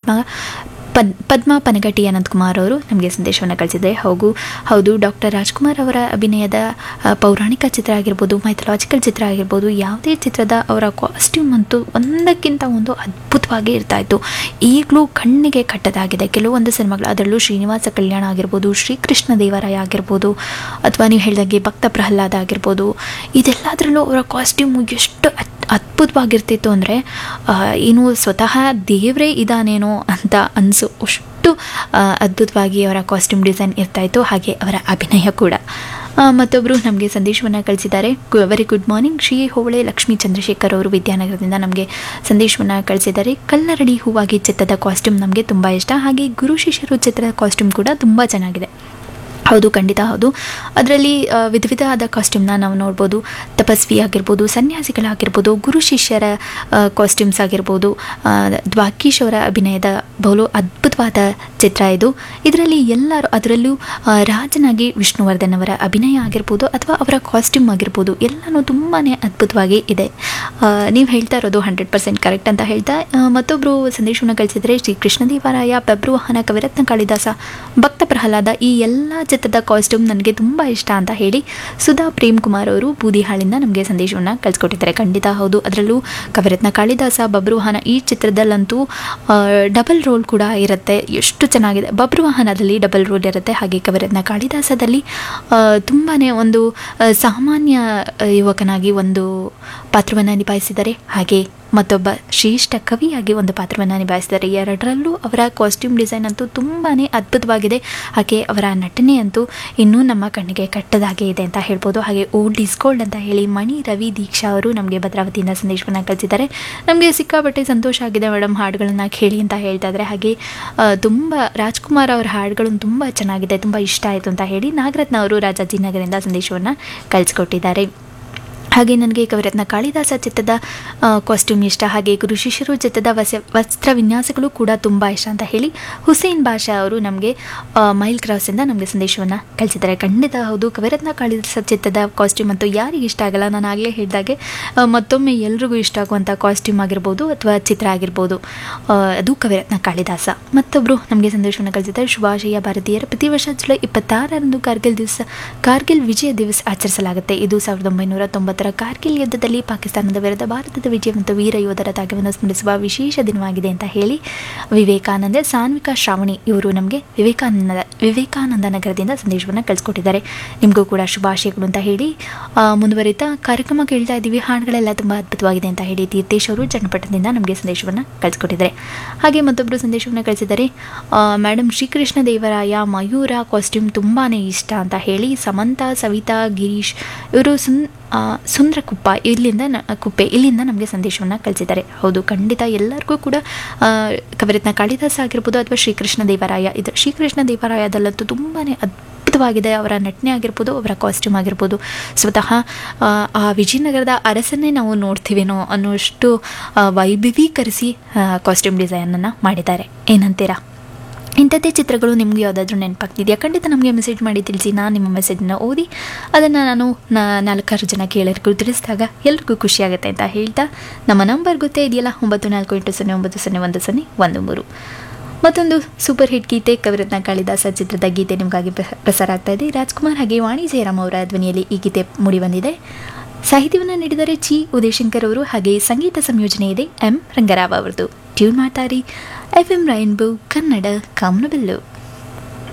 ಪದ್ಮ ಪದ್ ಪದ್ಮಾ ಪನಗಟಿ ಅನಂತಕುಮಾರ್ ಅವರು ನಮಗೆ ಸಂದೇಶವನ್ನು ಕಳಿಸಿದ್ದಾರೆ ಹಾಗೂ ಹೌದು ಡಾಕ್ಟರ್ ರಾಜ್ಕುಮಾರ್ ಅವರ ಅಭಿನಯದ ಆ, ಪೌರಾಣಿಕ ಚಿತ್ರ ಆಗಿರ್ಬೋದು ಮೈಥಲಾಜಿಕಲ್ ಚಿತ್ರ ಆಗಿರ್ಬೋದು ಯಾವುದೇ ಚಿತ್ರದ ಅವರ ಕಾಸ್ಟ್ಯೂಮ್ ಅಂತೂ ಒಂದಕ್ಕಿಂತ ಒಂದು ಅದ್ಭುತವಾಗಿ ಇರ್ತಾ ಇತ್ತು ಈಗಲೂ ಕಣ್ಣಿಗೆ ಕಟ್ಟದಾಗಿದೆ ಕೆಲವೊಂದು ಸಿನಿಮಾಗಳು ಅದರಲ್ಲೂ ಶ್ರೀನಿವಾಸ ಕಲ್ಯಾಣ ಆಗಿರ್ಬೋದು ಶ್ರೀಕೃಷ್ಣ ದೇವರಾಯ ಆಗಿರ್ಬೋದು ಅಥವಾ ನೀವು ಹೇಳಿದಾಗೆ ಭಕ್ತ ಪ್ರಹ್ಲಾದ ಆಗಿರ್ಬೋದು ಇದೆಲ್ಲದರಲ್ಲೂ ಅವರ ಕಾಸ್ಟ್ಯೂಮು ಎಷ್ಟು ಅತ್- ಅದ್ಭುತವಾಗಿರ್ತಿತ್ತು ಅಂದರೆ ಏನು ಸ್ವತಃ ದೇವರೇ ಇದಾನೇನೋ ಅಂತ ಅನಿಸು ಅಷ್ಟು ಆ, ಅದ್ಭುತವಾಗಿ ಅವರ ಕಾಸ್ಟ್ಯೂಮ್ ಡಿಸೈನ್ ಇರ್ತಾಯಿತ್ತು ಹಾಗೆ ಅವರ ಅಭಿನಯ ಕೂಡ ಆ, ಮತ್ತೊಬ್ಬರು ನಮಗೆ ಸಂದೇಶವನ್ನು ಕಳಿಸಿದ್ದಾರೆ very good morning Shri Hobale Lakshmi Chandrashekar ಅವರು ವಿದ್ಯಾನಗರದಿಂದ ನಮಗೆ ಸಂದೇಶವನ್ನು ಕಳಿಸಿದ್ದಾರೆ ಕಲ್ಲರಡಿ ಹೂವಾಗಿ ಚಿತ್ರದ ಕಾಸ್ಟ್ಯೂಮ್ ನಮಗೆ ತುಂಬ ಇಷ್ಟ ಹಾಗೆ ಗುರು ಶಿಷ್ಯರು ಚಿತ್ರದ ಕಾಸ್ಟ್ಯೂಮ್ ಕೂಡ ತುಂಬ ಚೆನ್ನಾಗಿದೆ ಹೌದು ಖಂಡಿತ ಹೌದು ಅದರಲ್ಲಿ ವಿಧ ವಿಧವಾದ ಕಾಸ್ಟ್ಯೂಮ್ನ ನಾವು ನೋಡ್ಬೋದು ತಪಸ್ವಿ ಆಗಿರ್ಬೋದು ಸನ್ಯಾಸಿಗಳಾಗಿರ್ಬೋದು ಗುರು ಶಿಷ್ಯರ ಕಾಸ್ಟ್ಯೂಮ್ಸ್ ಆಗಿರ್ಬೋದು ಆ, ದ್ವಾಕೀಶ್ ಅವರ ಅಭಿನಯದ ಬಹು ಅದ್ಭುತವಾದ ಚಿತ್ರ ಇದು ಇದರಲ್ಲಿ ಎಲ್ಲರೂ ಅದರಲ್ಲೂ ಆ, ರಾಜನಾಗಿ ವಿಷ್ಣುವರ್ಧನ್ ಅವರ ಅಭಿನಯ ಆಗಿರ್ಬೋದು ಅಥವಾ ಅವರ ಕಾಸ್ಟ್ಯೂಮ್ ಆಗಿರ್ಬೋದು ಎಲ್ಲನೂ ತುಂಬಾ ಅದ್ಭುತವಾಗಿ ಇದೆ ನೀವು ಹೇಳ್ತಾ ಇರೋದು ಹಂಡ್ರೆಡ್ ಪರ್ಸೆಂಟ್ ಕರೆಕ್ಟ್ ಅಂತ ಹೇಳ್ತಾ ಆ, ಮತ್ತೊಬ್ಬರು ಸಂದೇಶವನ್ನು ಕಳಿಸಿದರೆ ಶ್ರೀ ಕೃಷ್ಣದೇವರಾಯ ಬಬ್ರುವಾಹನ ಕವಿರತ್ನ ಕಾಳಿದಾಸ ಭಕ್ತ ಪ್ರಹ್ಲಾದ ಈ ಎಲ್ಲ ಚಿತ್ರದ ಕಾಸ್ಟ್ಯೂಮ್ ನನಗೆ ತುಂಬ ಇಷ್ಟ ಅಂತ ಹೇಳಿ ಸುಧಾ ಪ್ರೇಮ್ ಕುಮಾರ್ ಅವರು ಬೂದಿಹಾಳಿಂದ ನಮಗೆ ಸಂದೇಶವನ್ನು ಕಳಿಸ್ಕೊಟ್ಟಿದ್ದಾರೆ ಖಂಡಿತ ಹೌದು ಅದರಲ್ಲೂ ಕವಿರತ್ನ ಕಾಳಿದಾಸ ಬಬ್ರುವಾಹನ ಈ ಚಿತ್ರದಲ್ಲಂತೂ ಡಬಲ್ ರೋಲ್ ಕೂಡ ಇರುತ್ತೆ ಎಷ್ಟು ಚೆನ್ನಾಗಿದೆ ಬಬ್ರುವಾಹನದಲ್ಲಿ ಡಬಲ್ ರೋಲ್ ಇರುತ್ತೆ ಹಾಗೆ ಕವಿರತ್ನ ಕಾಳಿದಾಸದಲ್ಲಿ ತುಂಬಾ ಒಂದು ಆ, ಸಾಮಾನ್ಯ ಆ, ಯುವಕನಾಗಿ ಒಂದು ಪಾತ್ರವನ್ನು ನಿಭಾಯಿಸಿದ್ದಾರೆ ಹಾಗೆ ಮತ್ತೊಬ್ಬ ಶ್ರೇಷ್ಠ ಕವಿಯಾಗಿ ಒಂದು ಪಾತ್ರವನ್ನು ನಿಭಾಯಿಸಿದ್ದಾರೆ ಎರಡರಲ್ಲೂ ಅವರ ಕಾಸ್ಟ್ಯೂಮ್ ಡಿಸೈನ್ ಅಂತೂ ತುಂಬಾ ಅದ್ಭುತವಾಗಿದೆ ಹಾಗೆ ಅವರ ನಟನೆ ಅಂತೂ ಇನ್ನೂ ನಮ್ಮ ಕಣ್ಣಿಗೆ ಕಟ್ಟದಾಗೆ ಇದೆ ಅಂತ ಹೇಳ್ಬೋದು ಹಾಗೆ ಓಲ್ಡ್ ಇಸ್ ಗೋಲ್ಡ್ ಅಂತ ಹೇಳಿ ಮಣಿ ರವಿ ದೀಕ್ಷಾ ಅವರು ನಮಗೆ ಭದ್ರಾವತಿಯಿಂದ ಸಂದೇಶವನ್ನು ಕಳಿಸಿದ್ದಾರೆ ನಮಗೆ ಸಿಕ್ಕಾಪಟ್ಟೆ ಸಂತೋಷ ಆಗಿದೆ ಮೇಡಮ್ ಹಾಡುಗಳನ್ನು ಕೇಳಿ ಅಂತ ಹೇಳ್ತಾ ಇದ್ದಾರೆ ಹಾಗೆ ಆ, ತುಂಬ ರಾಜ್ಕುಮಾರ್ ಅವರ ಹಾಡುಗಳು ತುಂಬ ಚೆನ್ನಾಗಿದೆ ತುಂಬ ಇಷ್ಟ ಆಯಿತು ಅಂತ ಹೇಳಿ ನಾಗರತ್ನ ಅವರು ರಾಜಾಜಿನಗರಿಂದ ಸಂದೇಶವನ್ನು ಕಳಿಸ್ಕೊಟ್ಟಿದ್ದಾರೆ ಹಾಗೆ ನನಗೆ ಕವಿರತ್ನ ಕಾಳಿದಾಸ ಚಿತ್ರದ ಕಾಸ್ಟ್ಯೂಮ್ ಇಷ್ಟ ಹಾಗೆ ಗುರು ಶಿಷ್ಯರು ಚಿತ್ರದ ವಸ ವಸ್ತ್ರ ವಿನ್ಯಾಸಗಳು ಕೂಡ ತುಂಬ ಇಷ್ಟ ಅಂತ ಹೇಳಿ ಹುಸೇನ್ ಬಾಷಾ ಅವರು ನಮಗೆ ಮೈಲ್ ಕ್ರಾಸಿಂದ ನಮಗೆ ಸಂದೇಶವನ್ನು ಕಳಿಸಿದ್ದಾರೆ ಖಂಡಿತ ಹೌದು ಕವಿರತ್ನ ಕಾಳಿದಾಸ ಚಿತ್ರದ ಕಾಸ್ಟ್ಯೂಮ್ ಅಂತೂ ಯಾರಿಗೆ ಇಷ್ಟ ಆಗಲ್ಲ ನಾನು ಆಗಲೇ ಹೇಳಿದಾಗೆ ಆ, ಮತ್ತೊಮ್ಮೆ ಎಲ್ರಿಗೂ ಇಷ್ಟ ಆಗುವಂಥ ಕಾಸ್ಟ್ಯೂಮ್ ಆಗಿರ್ಬೋದು ಅಥವಾ ಚಿತ್ರ ಆಗಿರ್ಬೋದು ಆ, ಅದು ಕವಿರತ್ನ ಕಾಳಿದಾಸ ಮತ್ತೊಬ್ಬರು ನಮಗೆ ಸಂದೇಶವನ್ನು ಕಳಿಸಿದ್ದಾರೆ ಶುಭಾಶಯ ಭಾರತೀಯರ ಪ್ರತಿ ವರ್ಷ ಜುಲೈ ಇಪ್ಪತ್ತಾರರಂದು ಕಾರ್ಗಿಲ್ ದಿವಸ ಕಾರ್ಗಿಲ್ ವಿಜಯ ದಿವಸ ಆಚರಿಸಲಾಗುತ್ತೆ ಇದು ಸಾವಿರದ ಒಂಬೈನೂರ ತೊಂಬತ್ತರ ಕಾರ್ಗಿಲ್ ಯುದ್ಧದಲ್ಲಿ ಪಾಕಿಸ್ತಾನದ ವಿರುದ್ಧ ಭಾರತದ ವಿಜಯ ಮತ್ತು ವೀರ ಯೋಧರ ತ್ಯಾಗವನ್ನು ಸ್ಮರಿಸುವ ವಿಶೇಷ ದಿನವಾಗಿದೆ ಅಂತ ಹೇಳಿ ವಿವೇಕಾನಂದ ಸಾನ್ವಿಕಾ ಶ್ರಾವಣಿ ಇವರು ನಮಗೆ ವಿವೇಕಾನಂದ ವಿವೇಕಾನಂದ ನಗರದಿಂದ ಸಂದೇಶವನ್ನು ಕಳಿಸ್ಕೊಟ್ಟಿದ್ದಾರೆ ನಿಮಗೂ ಕೂಡ ಶುಭಾಶಯಗಳು ಅಂತ ಹೇಳಿ ಆ, ಮುಂದುವರಿತಾ ಕಾರ್ಯಕ್ರಮ ಕೇಳ್ತಾ ಇದ್ದೀವಿ ಹಾಡುಗಳೆಲ್ಲ ತುಂಬ ಅದ್ಭುತವಾಗಿದೆ ಅಂತ ಹೇಳಿ ತೀರ್ಥೇಶ್ ಅವರು ಚನ್ನಪಟ್ಟಣದಿಂದ ನಮಗೆ ಸಂದೇಶವನ್ನು ಕಳಿಸ್ಕೊಟ್ಟಿದ್ದಾರೆ ಹಾಗೆ ಮತ್ತೊಬ್ಬರು ಸಂದೇಶವನ್ನು ಕಳಿಸಿದ್ದಾರೆ ಮೇಡಮ್ ಶ್ರೀಕೃಷ್ಣ ದೇವರಾಯ ಮಯೂರ ಕಾಸ್ಟ್ಯೂಮ್ ತುಂಬಾ ಇಷ್ಟ ಅಂತ ಹೇಳಿ ಸಮಂತ ಸವಿತಾ ಗಿರೀಶ್ ಇವರು ಸುನ್ ಆ, ಸುಂದ್ರಕುಪ್ಪ ಇಲ್ಲಿಂದ ನ- ಕುಪ್ಪೆ ಇಲ್ಲಿಂದ ನಮಗೆ ಸಂದೇಶವನ್ನು ಕಳಿಸಿದ್ದಾರೆ ಹೌದು ಖಂಡಿತ ಎಲ್ಲರಿಗೂ ಕೂಡ ಆ, ಕವಿರತ್ನ ಕಾಳಿದಾಸ ಆಗಿರ್ಬೋದು ಅಥವಾ ಶ್ರೀಕೃಷ್ಣ ದೇವರಾಯ ಇದು ಶ್ರೀಕೃಷ್ಣ ದೇವರಾಯದಲ್ಲಂತೂ ತುಂಬಾ ಅದ್ಭುತವಾಗಿದೆ ಅವರ ನಟನೆ ಆಗಿರ್ಬೋದು ಅವರ ಕಾಸ್ಟ್ಯೂಮ್ ಆಗಿರ್ಬೋದು ಸ್ವತಃ ಆ, ಆ ವಿಜಯನಗರದ ಅರಸನ್ನೇ ನಾವು ನೋಡ್ತೀವೇನೋ ಅನ್ನೋಷ್ಟು ಆ, ವೈಭವೀಕರಿಸಿ ಕಾಸ್ಟ್ಯೂಮ್ ಡಿಸೈನನ್ನು ಮಾಡಿದ್ದಾರೆ ಏನಂತೀರಾ ಇಂಥದ್ದೇ ಚಿತ್ರಗಳು ನಿಮ್ಗೆ ಯಾವುದಾದ್ರೂ ನೆನಪಾಗ್ತಿದೆಯಾ ಖಂಡಿತ ನಮಗೆ ಮೆಸೇಜ್ ಮಾಡಿ ತಿಳಿಸಿ ನಾನು ನಿಮ್ಮ ಮೆಸೇಜನ್ನ ಓದಿ ಅದನ್ನು ನಾನು ನಾ- ನಾಲ್ಕಾರು ಜನ ಕೇಳರಿಗೂ ತಿಳಿಸಿದಾಗ ಎಲ್ರಿಗೂ ಖುಷಿಯಾಗುತ್ತೆ ಅಂತ ಹೇಳ್ತಾ ನಮ್ಮ ನಂಬರ್ ಗೊತ್ತೇ ಇದೆಯಲ್ಲ ಒಂಬತ್ತು ನಾಲ್ಕು ಎಂಟು ಸೊನ್ನೆ ಒಂಬತ್ತು ಸೊನ್ನೆ ಒಂದು ಸೊನ್ನೆ ಒಂದು ಮೂರು ಮತ್ತೊಂದು ಸೂಪರ್ ಹಿಟ್ ಗೀತೆ ಕವಿರತ್ನ ಕಾಳಿದಾಸ ಚಿತ್ರದ ಗೀತೆ ನಿಮಗಾಗಿ ಪ್ರ- ಪ್ರಸಾರ ಆಗ್ತಾ ಇದೆ ರಾಜ್ಕುಮಾರ್ ಹಾಗೆ ವಾಣಿ ಜಯರಾಮ್ ಅವರ ಧ್ವನಿಯಲ್ಲಿ ಈ ಗೀತೆ ಮೂಡಿಬಂದಿದೆ ಸಾಹಿತ್ಯವನ್ನು ನೀಡಿದರೆ ಚಿ ಉದಯಶಂಕರ್ ಅವರು ಹಾಗೆ ಸಂಗೀತ ಸಂಯೋಜನೆ ಇದೆ ಎಂ ರಂಗರಾವ್ ಅವರದು ಟ್ಯೂನ್ ಮಾಡ್ತಾರೆ ಎಫ್ ಎಂ ರೈನ್ಬೋ ಕನ್ನಡ ಕಾಮನಬಿಲ್ಲು